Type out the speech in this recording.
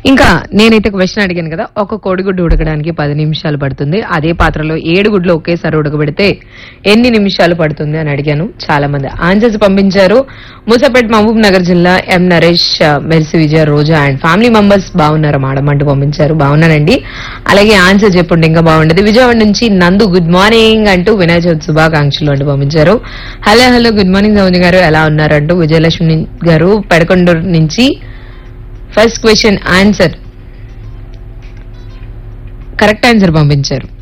ఇంకా నేనైతే క్వశ్చన్ అడిగాను కదా ఒక కోడిగుడ్డు ఉడకడానికి పది నిమిషాలు పడుతుంది అదే పాత్రలో ఏడు గుడ్లు ఒకేసారి ఉడకబెడితే ఎన్ని నిమిషాలు పడుతుంది అని అడిగాను చాలా మంది ఆన్సర్స్ పంపించారు మూసాపేట్ మహబూబ్ నగర్ జిల్లా M Naresh Mercy Vijaya Roja and family members బాగున్నారు మేడం అంటూ పంపించారు బాగున్నానండి అలాగే ఆన్సర్ చెప్పండి ఇంకా బాగుండేది విజయవాడ నుంచి నందు గుడ్ మార్నింగ్ అంటూ వినాయక చవితి శుభాకాంక్షలు అంటూ పంపించారు hello hello good morning Soujanya garu ఎలా ఉన్నారంటూ విజయలక్ష్మి గారు పెడకొండూరు నుంచి first question answer correct answer పంపించారు